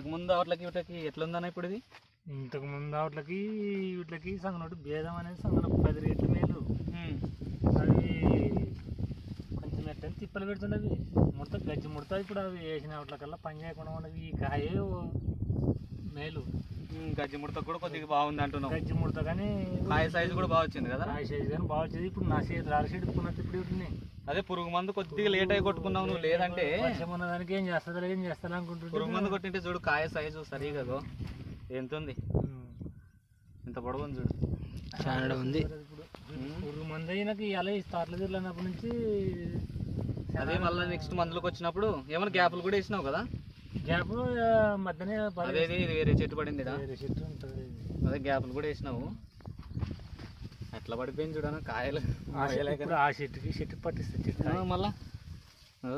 ఇంతకు ముందు వాటికి వీటికి ఎట్లుందన్న ఇప్పుడు ఇది ఇంతకు ముందు వాటికి వీటికి సంగనోటి భేదం అనేది సంగన పది రేట్లు మేలు అవి కొంచెం ఎట్టని తిప్పలు పెడుతున్నది ముడత గజ్జి ముడత ఇప్పుడు అవి వేసిన వాటికల్లా పని చేయకుండా ఉన్నది ఈ కాయే ఓ మేలు ఉమ్, గజ్జి ముడత కూడా కొద్దిగా బాగుంది అంటున్నావు గజ్జి ముడత కానీ కాయ సైజు కూడా బాగా వచ్చింది కదా కాయ సైజు కానీ బాగా వచ్చేది ఇప్పుడు నా చేతి అరసేడు ఇప్పుడు ఇప్పుడు వీటిని అదే పురుగు మందు కొద్దిగా లేట్ అయి కొట్టుకున్నావు నువ్వు లేదంటే వర్షం ఉన్న దానికి ఏం చేస్తుందో ఏం చేస్తా అనుకుంటుంటే పురుగు మందు కొట్టింటే చూడు కాయ సైజు సరిగా గో. ఎంత ఉంది ఉమ్. ఇంత పొడవు ఉంది చూడు చాలా ఉంది ఇప్పుడు పురుగు మంది అయినాక ఇలా ఈ స్టార్ట్ల తిరిగినప్పటి నుంచి అదే మళ్ళీ నెక్స్ట్ మందులకు వచ్చినప్పుడు ఏమైనా గ్యాప్లు కూడా వేసినావు కదా గ్యాప్ మధ్యనే పది అదే ఇది ఇది వేరే చెట్టు పడింది ఈడ. వేరే చెట్టు ఉంటుంది అదే గ్యాప్లు కూడా వేసినావు ఎట్లా పడిపోయింది చూడనా కాయలు ఆ చెట్టు ఇప్పుడు ఆ చెట్టుకి చెట్టుకి పట్టిస్తుంది చెట్టు ఆ, మళ్ళా ఓ.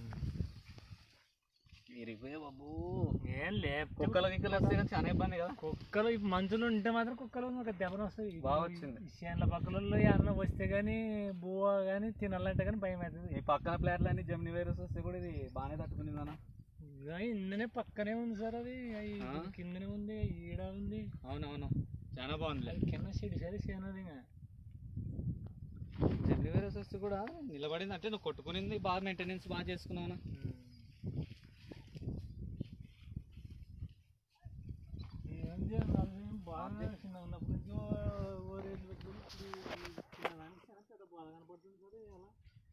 ఇరిగిపోయా బాబు ఏం లేపు కుక్కలు గిక్కలు వస్తే కానీ చాలా ఇబ్బంది కదా కుక్కలు ఇప్పుడు మనుషులు ఉంటే మాత్రం కుక్కలు మాకు దెబ్బలు వస్తాయి బాగా వచ్చింది. ఈ చేనుల పక్కలలో ఏమన్నా వస్తే కానీ బువ్వ కానీ తినాలంటే కానీ భయం అవుతుంది ఈ పక్కన ప్లేట్లు అన్ని జమ్ని వైరస్ వస్తే కూడా ఇది బాగానే తట్టుకునిందనా ఇక ఇందనే పక్కనే ఉంది సార్ అది అయి ఆ? కిందనే ఉంది ఈడ ఉంది అవునవును చాలా బాగుంది అది కింద చెడు సరే చేనది ఇంకా జమ్ని వైరస్ వస్తే కూడా నిలబడింది అంటే నువ్వు కొట్టుకునింది బాగా మెయింటెనెన్స్ బాగా చేసుకున్నావునా ఈ మధ్య నాకు బాగా చిన్న ఉన్నప్పటి నుంచి ఓ- ఓ రేట్లు పెట్టుకుని ఇప్పుడు చిన్నదానికి చాలా పెద్ద బాధ కనపడుతుంది సార్ అలా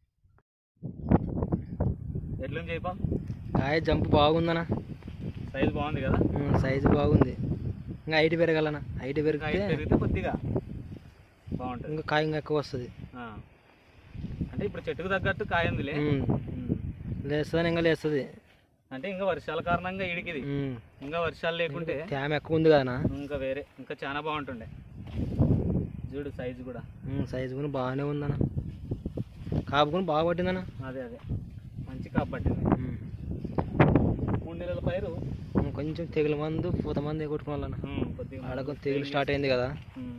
ఎట్లుంది చెప్పా కాయ జంప్ బాగుందనా సైజ్ బాగుంది కదా సైజు బాగుంది ఇంకా హైట్ పెరగాలనా హైట్ ఇంకా పెరిగితే height పెరిగితే కొద్దిగా బాగుంటుంది ఇంకా కాయ ఇంకా ఎక్కువ వస్తుంది ఆ. అంటే ఇప్పుడు చెట్టుకు తగ్గట్టు కాయ ఉందిలే ఉమ్. లేస్తుంది ఇంకా లేస్తుంది అంటే ఇంకా వర్షాల కారణంగా ఇడికిది ఇంకా వర్షాలు లేకుంటే తేమ ఎక్కువ ఉంది కదనా ఇంకా వేరే ఇంకా చాలా బాగుంటుండే చూడు సైజు కూడా సైజు కూడా బాగానే ఉందనా కాపు కూడా బాగా పట్టిందనా అదే అదే మంచి కాపు పట్టింది మూడు నెలల పైరు ఉమ్, కొంచెం తెగుల మందు పూత మందు కొట్టుకోవాలన్నా ఉమ్, కొద్దిగా ఆడ కొంచెం తెగులు స్టార్ట్ అయింది కదా ఉమ్.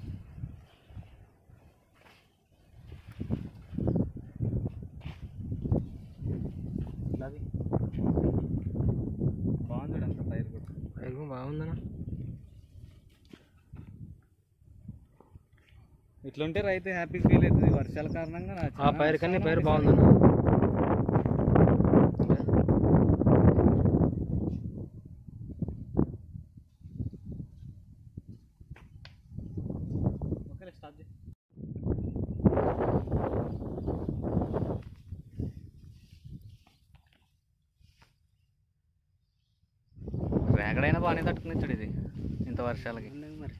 అది బాగుంది చూడు అంత పైరు కూడా పైరు కూడా బాగుందనా ఇట్లుంటే రైతు హ్యాపీ ఫీల్ అవుతుంది వర్షాల కారణంగా నా ఆ చాలా పైరు కన్నా ఈ నష్టం పైరు ఉంది. బాగుందన్నా ఓకేలే, స్టాప్ చేయి. వేగడైనా బాగానే తట్టుకుని చూడు ఇది ఇంత వర్షాలకి మరి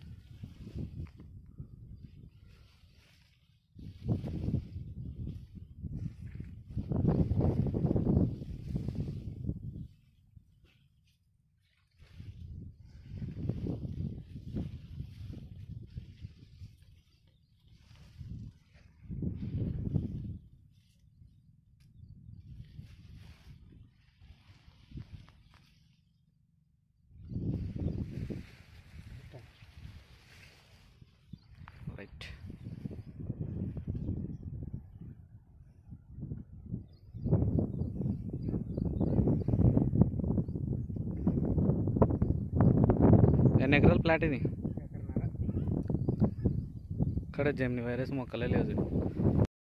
రైట్ ఎన్ని ఎకరాల ప్లాట్ ఇది ఇక్కడ జెమిని వైరస్ మొక్కలే లేదు